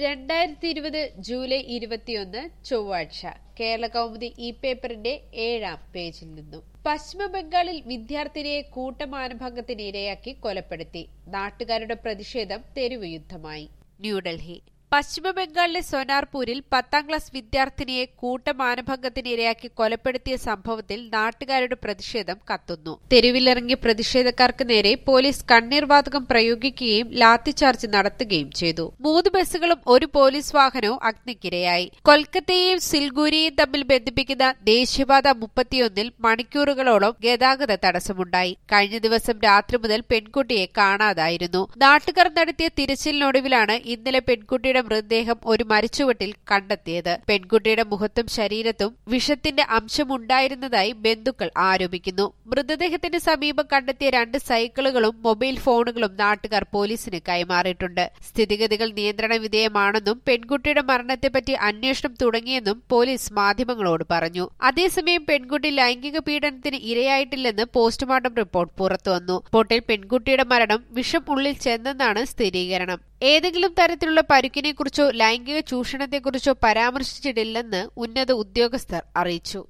രണ്ടായിരത്തി ഇരുപത് ജൂലൈ ഇരുപത്തിയൊന്ന് ചൊവ്വാഴ്ച കേരള കൗമുദി ഈ പേപ്പറിന്റെ ഏഴാം പേജിൽ നിന്നും പശ്ചിമ ബംഗാളിൽ വിദ്യാർത്ഥിനിയെ കൂട്ടമാനഭംഗത്തിന് ഇരയാക്കി കൊലപ്പെടുത്തി നാട്ടുകാരുടെ പ്രതിഷേധം തെരുവ് യുദ്ധമായി ന്യൂഡൽഹി പശ്ചിമ ബംഗാളിലെ സോനാർപൂരിൽ പത്താം ക്ലാസ് വിദ്യാർത്ഥിനിയെ കൂട്ടമാനഭംഗത്തിന് ഇരയാക്കി കൊലപ്പെടുത്തിയ സംഭവത്തിൽ നാട്ടുകാരുടെ പ്രതിഷേധം കത്തുന്നു തെരുവിലിറങ്ങിയ പ്രതിഷേധക്കാർക്ക് നേരെ പോലീസ് കണ്ണീർ വാതകം പ്രയോഗിക്കുകയും ലാത്തിചാർജ് നടത്തുകയും ചെയ്തു മൂന്ന് ബസ്സുകളും ഒരു പോലീസ് വാഹനവും അഗ്നിക്കിരയായി കൊൽക്കത്തയെയും സിൽഗൂരിയെയും തമ്മിൽ ബന്ധിപ്പിക്കുന്ന ദേശീയപാത മുപ്പത്തിയൊന്നിൽ മണിക്കൂറുകളോളം ഗതാഗത തടസ്സമുണ്ടായി കഴിഞ്ഞ ദിവസം രാത്രി മുതൽ പെൺകുട്ടിയെ കാണാതായിരുന്നു നാട്ടുകാർ നടത്തിയ തിരച്ചിലിനൊടുവിലാണ് ഇന്നലെ പെൺകുട്ടിയുടെ മൃതദേഹം ഒരു മരിച്ചുവട്ടിൽ കണ്ടെത്തിയത് പെൺകുട്ടിയുടെ മുഖത്തും ശരീരത്തും വിഷത്തിന്റെ അംശമുണ്ടായിരുന്നതായി ബന്ധുക്കൾ ആരോപിക്കുന്നു മൃതദേഹത്തിന് സമീപം കണ്ടെത്തിയ രണ്ട് സൈക്കിളുകളും മൊബൈൽ ഫോണുകളും നാട്ടുകാർ പോലീസിന് കൈമാറിയിട്ടുണ്ട് സ്ഥിതിഗതികൾ നിയന്ത്രണ വിധേയമാണെന്നും പെൺകുട്ടിയുടെ മരണത്തെപ്പറ്റി അന്വേഷണം തുടങ്ങിയെന്നും പോലീസ് മാധ്യമങ്ങളോട് പറഞ്ഞു അതേസമയം പെൺകുട്ടി ലൈംഗിക പീഡനത്തിന് ഇരയായിട്ടില്ലെന്ന് പോസ്റ്റ്മോർട്ടം റിപ്പോർട്ട് പുറത്തുവന്നു റിപ്പോർട്ടിൽ പെൺകുട്ടിയുടെ മരണം വിഷം ഉള്ളിൽ ചെന്നെന്നാണ് സ്ഥിരീകരണം ഏതെങ്കിലും തരത്തിലുള്ള പരുക്കിനെക്കുറിച്ചോ ലൈംഗിക ചൂഷണത്തെക്കുറിച്ചോ പരാമർശിച്ചിട്ടില്ലെന്ന് ഉന്നത ഉദ്യോഗസ്ഥർ അറിയിച്ചു